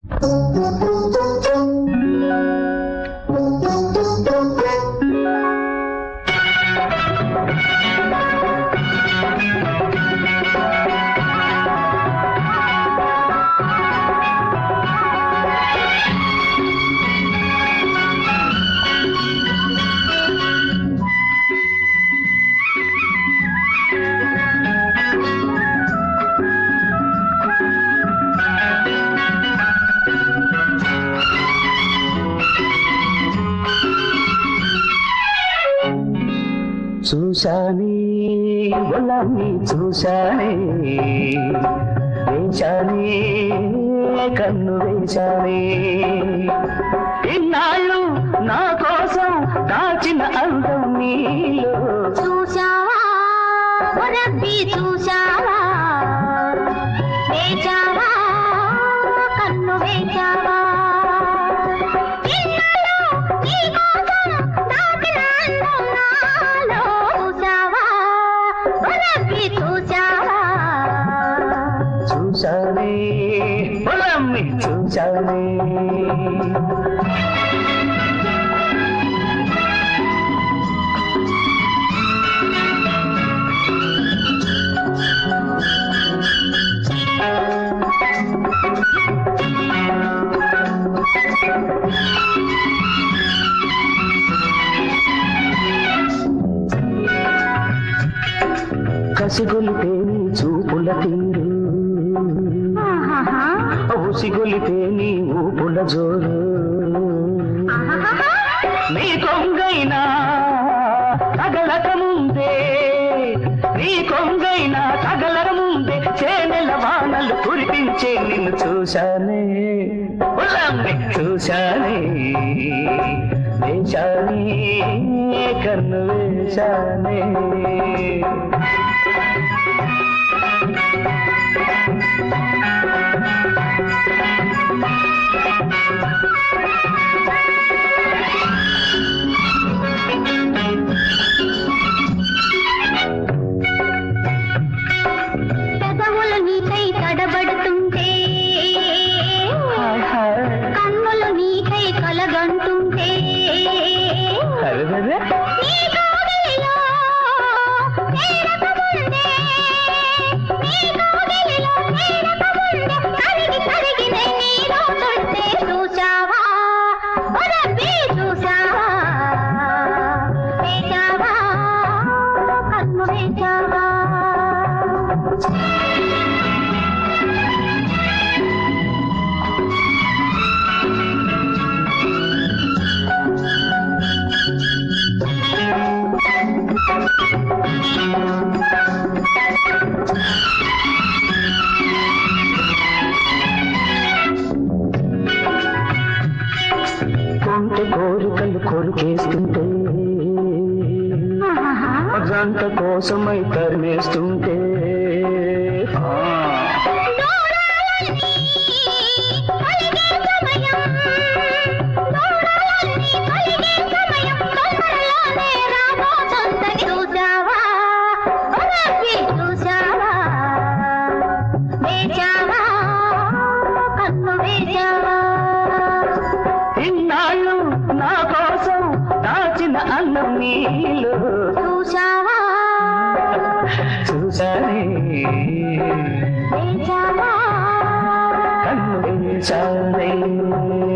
చూశానే ఒళ్ళని చూశానే వేశానే కన్ను వేశానే ఇన్నాళ్ళు నా కోసం దాచిన అందం నీలో చూశావా ఓ రబ్బీ చూశావా వేచావా కన్ను వేచావా ఇన్నాళ్ళు నీ కోసం దాచిన అందం నాలో చూశావా ఓ రబ్బీ చూశావా చూశానే ఒళ్ళని చూశానే కసిగొలితే నీ చూపుల తీరు ఆహాహా. ఉసిగొలితే నీ ఊపుల జోరు ఆహాహా. నీ కొంగైనా తగలక ముందే నీ కొంగైనా తగలక ముందే చేనెల వానలు కురిపించే నిన్ను చూశానే ఉల్లాన్ని చూశానే వేశానే కన్ను వేశానే పెదవులు నీకై తడబడుతుంటే హాయ్ హాయ్ కన్నులు నీకై కలగంటుంటే అరెరెరె. నీ కౌగిలిలో చేరకముందే, నీ కౌగిలిలో చేరకముందే, కరిగి కరిగి నే నీలో చుట్టే చూశావా ఓ రబ్బీ చూశావా వేశావా కన్ను వేశావా కొంటె కోరికలు కొరికేస్తుంటే ఆహాహా. జంట కోసమై తరిమేస్తుంటే ఆ, దూరాలన్నీ కలిగే సమయం దూరాలన్నీ కలిగే సమయం తొందరలోనే రాబోతుందని చూశావా ఓ రబ్బీ చూశావా వేచావా కన్ను వేచావా ఇన్నాళ్ళు నా కోసం దాచిన అన్నం నీళ్ళు చూశావా చూసానే వేచావా కన్ను వేశానే